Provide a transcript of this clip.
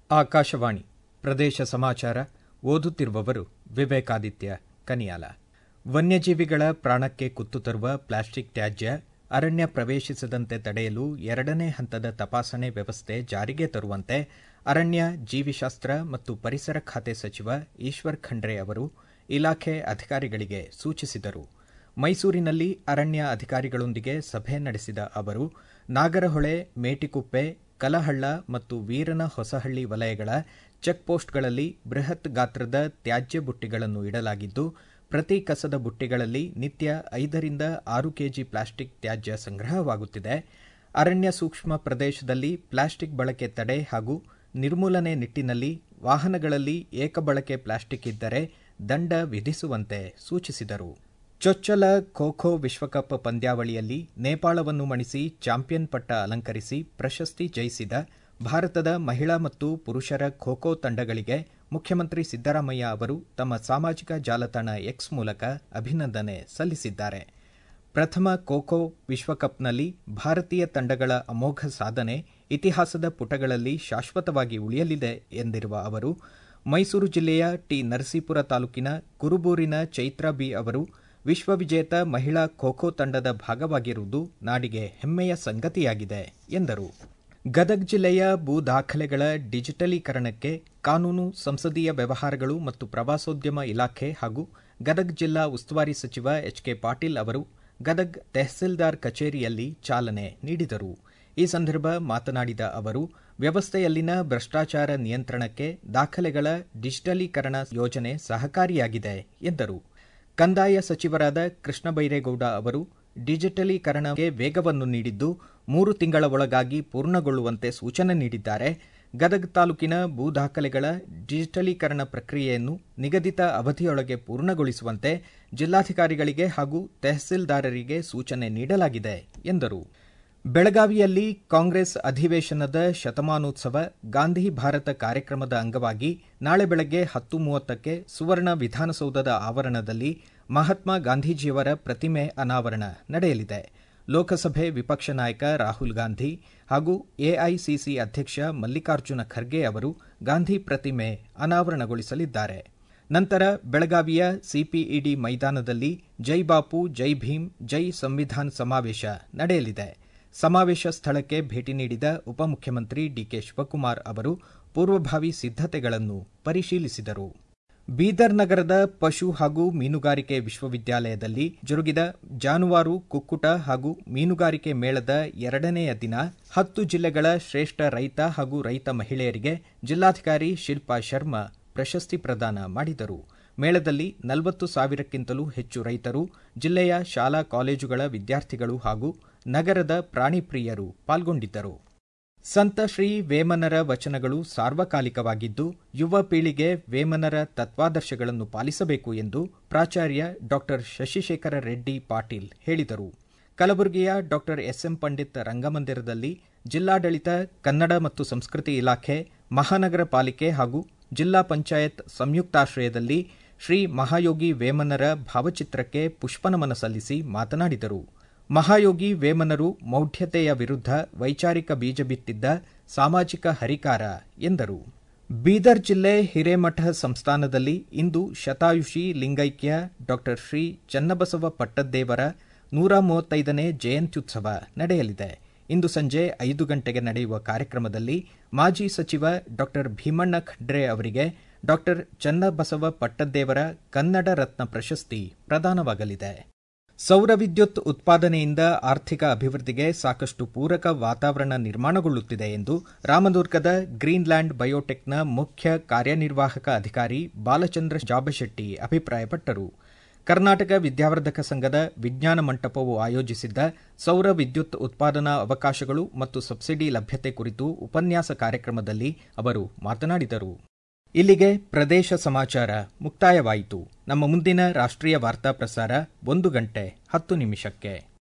ಆಕಾಶವಾಣಿ ಪ್ರದೇಶ ಸಮಾಚಾರ ಓದುತ್ತಿರುವವರು ವಿವೇಕಾದಿತ್ಯ ಕನಿಯಾಲ ವನ್ಯಜೀವಿಗಳ ಪ್ರಾಣಕ್ಕೆ ಕುತ್ತು ತರುವ ಪ್ಲಾಸ್ಟಿಕ್ ತ್ಯಾಜ್ಯ ಅರಣ್ಯ ಪ್ರವೇಶಿಸದಂತೆ ತಡೆಯಲು ಎರಡನೇ ಹಂತದ ತಪಾಸಣೆ ವ್ಯವಸ್ಥೆ ಜಾರಿಗೆ ತರುವಂತೆ ಅರಣ್ಯ ಜೀವಿಶಾಸ್ತ್ರ ಮತ್ತು ಪರಿಸರ ಖಾತೆ ಸಚಿವ ಈಶ್ವರ್ ಖಂಡ್ರೆ ಅವರು ಇಲಾಖೆ ಅಧಿಕಾರಿಗಳಿಗೆ ಸೂಚಿಸಿದರು ಮೈಸೂರಿನಲ್ಲಿ ಅರಣ್ಯ ಅಧಿಕಾರಿಗಳೊಂದಿಗೆ ಸಭೆ ನಡೆಸಿದ ಅವರು ನಾಗರಹೊಳೆ ಮೇಟಿಕುಪ್ಪೆ ಕಲಹಳ್ಳ ಮತ್ತು ವೀರನ ಹೊಸಹಳ್ಳಿ ವಲಯಗಳ ಚೆಕ್ಪೋಸ್ಟ್ಗಳಲ್ಲಿ ಬೃಹತ್ ಗಾತ್ರದ ತ್ಯಾಜ್ಯ ಬುಟ್ಟಿಗಳನ್ನು ಇಡಲಾಗಿದ್ದು ಪ್ರತಿ ಕಸದ ಬುಟ್ಟಿಗಳಲ್ಲಿ ನಿತ್ಯ ಐದರಿಂದ ಆರು ಕೆಜಿ ಪ್ಲಾಸ್ಟಿಕ್ ತ್ಯಾಜ್ಯ ಸಂಗ್ರಹವಾಗುತ್ತಿದೆ ಅರಣ್ಯ ಸೂಕ್ಷ್ಮ ಪ್ರದೇಶದಲ್ಲಿ ಪ್ಲಾಸ್ಟಿಕ್ ಬಳಕೆ ತಡೆ ಹಾಗೂ ನಿರ್ಮೂಲನೆ ನಿಟ್ಟಿನಲ್ಲಿ ವಾಹನಗಳಲ್ಲಿ ಏಕಬಳಕೆ ಪ್ಲಾಸ್ಟಿಕ್ ಇದ್ದರೆ ದಂಡ ವಿಧಿಸುವಂತೆ ಸೂಚಿಸಿದರು ಚೊಚ್ಚಲ ಖೋ ಖೋ ವಿಶ್ವಕಪ್ ಪಂದ್ಯಾವಳಿಯಲ್ಲಿ ನೇಪಾಳವನ್ನು ಮಣಿಸಿ ಚಾಂಪಿಯನ್ ಪಟ್ಟ ಅಲಂಕರಿಸಿ ಪ್ರಶಸ್ತಿ ಜಯಿಸಿದ ಭಾರತದ ಮಹಿಳಾ ಮತ್ತು ಪುರುಷರ ಖೋ ಖೋ ತಂಡಗಳಿಗೆ ಮುಖ್ಯಮಂತ್ರಿ ಸಿದ್ದರಾಮಯ್ಯ ಅವರು ತಮ್ಮ ಸಾಮಾಜಿಕ ಜಾಲತಾಣ ಎಕ್ಸ್ ಮೂಲಕ ಅಭಿನಂದನೆ ಸಲ್ಲಿಸಿದ್ದಾರೆ ಪ್ರಥಮ ಖೋ ಖೋ ವಿಶ್ವಕಪ್ನಲ್ಲಿ ಭಾರತೀಯ ತಂಡಗಳ ಅಮೋಘ ಸಾಧನೆ ಇತಿಹಾಸದ ಪುಟಗಳಲ್ಲಿ ಶಾಶ್ವತವಾಗಿ ಉಳಿಯಲಿದೆ ಎಂದಿರುವ ಅವರು ಮೈಸೂರು ಜಿಲ್ಲೆಯ ಟಿ ನರಸೀಪುರ ತಾಲೂಕಿನ ಕುರುಬೂರಿನ ಚೈತ್ರಾ ಬಿ ಅವರು ವಿಶ್ವವಿಜೇತ ಮಹಿಳಾ ಖೋ ಖೋ ತಂಡದ ಭಾಗವಾಗಿರುವುದು ನಾಡಿಗೆ ಹೆಮ್ಮೆಯ ಸಂಗತಿಯಾಗಿದೆ ಎಂದರು ಗದಗ ಜಿಲ್ಲೆಯ ಭೂ ದಾಖಲೆಗಳ ಡಿಜಿಟಲೀಕರಣಕ್ಕೆ ಕಾನೂನು ಸಂಸದೀಯ ವ್ಯವಹಾರಗಳು ಮತ್ತು ಪ್ರವಾಸೋದ್ಯಮ ಇಲಾಖೆ ಹಾಗೂ ಗದಗ ಜಿಲ್ಲಾ ಉಸ್ತುವಾರಿ ಸಚಿವ ಎಚ್ ಕೆ ಪಾಟೀಲ್ ಅವರು ಗದಗ್ ತೆಹಸೀಲ್ದಾರ್ ಕಚೇರಿಯಲ್ಲಿ ಚಾಲನೆ ನೀಡಿದರು ಈ ಸಂದರ್ಭ ಮಾತನಾಡಿದ ಅವರು ವ್ಯವಸ್ಥೆಯಲ್ಲಿನ ಭ್ರಷ್ಟಾಚಾರ ನಿಯಂತ್ರಣಕ್ಕೆ ದಾಖಲೆಗಳ ಡಿಜಿಟಲೀಕರಣ ಯೋಜನೆ ಸಹಕಾರಿಯಾಗಿದೆ ಎಂದರು ಕಂದಾಯ ಸಚಿವರಾದ ಕೃಷ್ಣ ಬೈರೇಗೌಡ ಅವರು ಡಿಜಿಟಲೀಕರಣಕ್ಕೆ ವೇಗವನ್ನು ನೀಡಿದ್ದು ಮೂರು ತಿಂಗಳ ಒಳಗಾಗಿ ಪೂರ್ಣಗೊಳ್ಳುವಂತೆ ಸೂಚನೆ ನೀಡಿದ್ದಾರೆ ಗದಗ ತಾಲೂಕಿನ ಭೂ ದಾಖಲೆಗಳ ಡಿಜಿಟಲೀಕರಣ ಪ್ರಕ್ರಿಯೆಯನ್ನು ನಿಗದಿತ ಅವಧಿಯೊಳಗೆ ಪೂರ್ಣಗೊಳಿಸುವಂತೆ ಜಿಲ್ಲಾಧಿಕಾರಿಗಳಿಗೆ ಹಾಗೂ ತೆಹಸೀಲ್ದಾರರಿಗೆ ಸೂಚನೆ ನೀಡಲಾಗಿದೆ ಎಂದರು ಬೆಳಗಾವಿಯಲ್ಲಿ ಕಾಂಗ್ರೆಸ್ ಅಧಿವೇಶನದ ಶತಮಾನೋತ್ಸವ ಗಾಂಧಿ ಭಾರತ ಕಾರ್ಯಕ್ರಮದ ಅಂಗವಾಗಿ ನಾಳೆ ಬೆಳಗ್ಗೆ ಹತ್ತು ಮೂವತ್ತಕ್ಕೆ ಸುವರ್ಣ ವಿಧಾನಸೌಧದ ಆವರಣದಲ್ಲಿ ಮಹಾತ್ಮ ಗಾಂಧೀಜಿಯವರ ಪ್ರತಿಮೆ ಅನಾವರಣ ನಡೆಯಲಿದೆ ಲೋಕಸಭೆ ವಿಪಕ್ಷ ನಾಯಕ ರಾಹುಲ್ ಗಾಂಧಿ ಹಾಗೂ ಎಐಸಿಸಿ ಅಧ್ಯಕ್ಷ ಮಲ್ಲಿಕಾರ್ಜುನ ಖರ್ಗೆ ಅವರು ಗಾಂಧಿ ಪ್ರತಿಮೆ ಅನಾವರಣಗೊಳಿಸಲಿದ್ದಾರೆ ನಂತರ ಬೆಳಗಾವಿಯ ಸಿಪಿಇಡಿ ಮೈದಾನದಲ್ಲಿ ಜೈ ಬಾಪು ಜೈ ಭೀಮ್ ಜೈ ಸಂವಿಧಾನ್ ಸಮಾವೇಶ ನಡೆಯಲಿದೆ ಸಮಾವೇಶ ಸ್ಥಳಕ್ಕೆ ಭೇಟಿ ನೀಡಿದ ಉಪಮುಖ್ಯಮಂತ್ರಿ ಡಿಕೆ ಶಿವಕುಮಾರ್ ಅವರು ಪೂರ್ವಭಾವಿ ಸಿದ್ದತೆಗಳನ್ನು ಪರಿಶೀಲಿಸಿದರು ಬೀದರ್ ನಗರದ ಪಶು ಹಾಗೂ ಮೀನುಗಾರಿಕೆ ವಿಶ್ವವಿದ್ಯಾಲಯದಲ್ಲಿ ಜರುಗಿದ ಜಾನುವಾರು ಕುಕ್ಕುಟ ಹಾಗೂ ಮೀನುಗಾರಿಕೆ ಮೇಳದ ಎರಡನೆಯ ದಿನ ಹತ್ತು ಜಿಲ್ಲೆಗಳ ಶ್ರೇಷ್ಠ ರೈತ ಹಾಗೂ ರೈತ ಮಹಿಳೆಯರಿಗೆ ಜಿಲ್ಲಾಧಿಕಾರಿ ಶಿಲ್ಪಾ ಶರ್ಮಾ ಪ್ರಶಸ್ತಿ ಪ್ರದಾನ ಮಾಡಿದರು ಮೇಳದಲ್ಲಿ ನಲವತ್ತು ಸಾವಿರಕ್ಕಿಂತಲೂ ಹೆಚ್ಚು ರೈತರು ಜಿಲ್ಲೆಯ ಶಾಲಾ ಕಾಲೇಜುಗಳ ವಿದ್ಯಾರ್ಥಿಗಳು ಹಾಗೂ ನಗರದ ಪ್ರಾಣಿ ಪ್ರಿಯರು ಪಾಲ್ಗೊಂಡಿದ್ದರು ಸಂತ ಶ್ರೀ ವೇಮನರ ವಚನಗಳು ಸಾರ್ವಕಾಲಿಕವಾಗಿದ್ದು ಯುವ ಪೀಳಿಗೆ ವೇಮನರ ತತ್ವಾದರ್ಶಗಳನ್ನು ಪಾಲಿಸಬೇಕು ಎಂದು ಪ್ರಾಚಾರ್ಯ ಡಾ ಶಶಿಶೇಖರ ರೆಡ್ಡಿ ಪಾಟೀಲ್ ಹೇಳಿದರು ಕಲಬುರಗಿಯ ಡಾ ಎಸ್ಎಂ ಪಂಡಿತ್ ರಂಗಮಂದಿರದಲ್ಲಿ ಜಿಲ್ಲಾಡಳಿತ ಕನ್ನಡ ಮತ್ತು ಸಂಸ್ಕೃತಿ ಇಲಾಖೆ ಮಹಾನಗರ ಪಾಲಿಕೆ ಹಾಗೂ ಜಿಲ್ಲಾ ಪಂಚಾಯತ್ ಸಂಯುಕ್ತಾಶ್ರಯದಲ್ಲಿ ಶ್ರೀ ಮಹಾಯೋಗಿ ವೇಮನರ ಭಾವಚಿತ್ರಕ್ಕೆ ಪುಷ್ಪನಮನ ಸಲ್ಲಿಸಿ ಮಾತನಾಡಿದರು ಮಹಾಯೋಗಿ ವೇಮನರು ಮೌಢ್ಯತೆಯ ವಿರುದ್ಧ ವೈಚಾರಿಕ ಬೀಜ ಬಿತ್ತಿದ್ದ ಸಾಮಾಜಿಕ ಹರಿಕಾರ ಎಂದರು ಬೀದರ್ ಜಿಲ್ಲೆ ಹಿರೇಮಠ ಸಂಸ್ಥಾನದಲ್ಲಿ ಇಂದು ಶತಾಯುಷಿ ಲಿಂಗೈಕ್ಯ ಡಾ ಶ್ರೀ ಚನ್ನಬಸವ ಪಟ್ಟದ್ದೇವರ ನೂರ ಮೂವತ್ತೈದನೇ ಜಯಂತ್ಯುತ್ಸವ ನಡೆಯಲಿದೆ ಇಂದು ಸಂಜೆ ಐದು ಗಂಟೆಗೆ ನಡೆಯುವ ಕಾರ್ಯಕ್ರಮದಲ್ಲಿ ಮಾಜಿ ಸಚಿವ ಡಾ ಭೀಮಣ್ಣ ಖಂಡ್ರೆ ಅವರಿಗೆ ಡಾ ಚನ್ನಬಸವ ಪಟ್ಟದ್ದೇವರ ಕನ್ನಡ ರತ್ನ ಪ್ರಶಸ್ತಿ ಪ್ರದಾನವಾಗಲಿದೆ ಸೌರ ವಿದ್ಯುತ್ ಉತ್ಪಾದನೆಯಿಂದ ಆರ್ಥಿಕ ಅಭಿವೃದ್ಧಿಗೆ ಸಾಕಷ್ಟು ಪೂರಕ ವಾತಾವರಣ ನಿರ್ಮಾಣಗೊಳ್ಳುತ್ತಿದೆ ಎಂದು ರಾಮದುರ್ಗದ ಗ್ರೀನ್ಲ್ಯಾಂಡ್ ಬಯೋಟೆಕ್ನ ಮುಖ್ಯ ಕಾರ್ಯನಿರ್ವಾಹಕ ಅಧಿಕಾರಿ ಬಾಲಚಂದ್ರ ಜಾಬಶೆಟ್ಟಿ ಅಭಿಪ್ರಾಯಪಟ್ಟರು ಕರ್ನಾಟಕ ವಿದ್ಯಾವರ್ಧಕ ಸಂಘದ ವಿಜ್ಞಾನ ಮಂಟಪವು ಆಯೋಜಿಸಿದ್ದ ಸೌರ ವಿದ್ಯುತ್ ಉತ್ಪಾದನಾ ಅವಕಾಶಗಳು ಮತ್ತು ಸಬ್ಸಿಡಿ ಲಭ್ಯತೆ ಕುರಿತು ಉಪನ್ಯಾಸ ಕಾರ್ಯಕ್ರಮದಲ್ಲಿ ಅವರು ಮಾತನಾಡಿದರು ಇಲ್ಲಿಗೆ ಪ್ರದೇಶ ಸಮಾಚಾರ ಮುಕ್ತಾಯವಾಯಿತು ನಮ್ಮ ಮುಂದಿನ ರಾಷ್ಟ್ರೀಯ ವಾರ್ತಾ ಪ್ರಸಾರ ಒಂದು ಗಂಟೆ ಹತ್ತು ನಿಮಿಷಕ್ಕೆ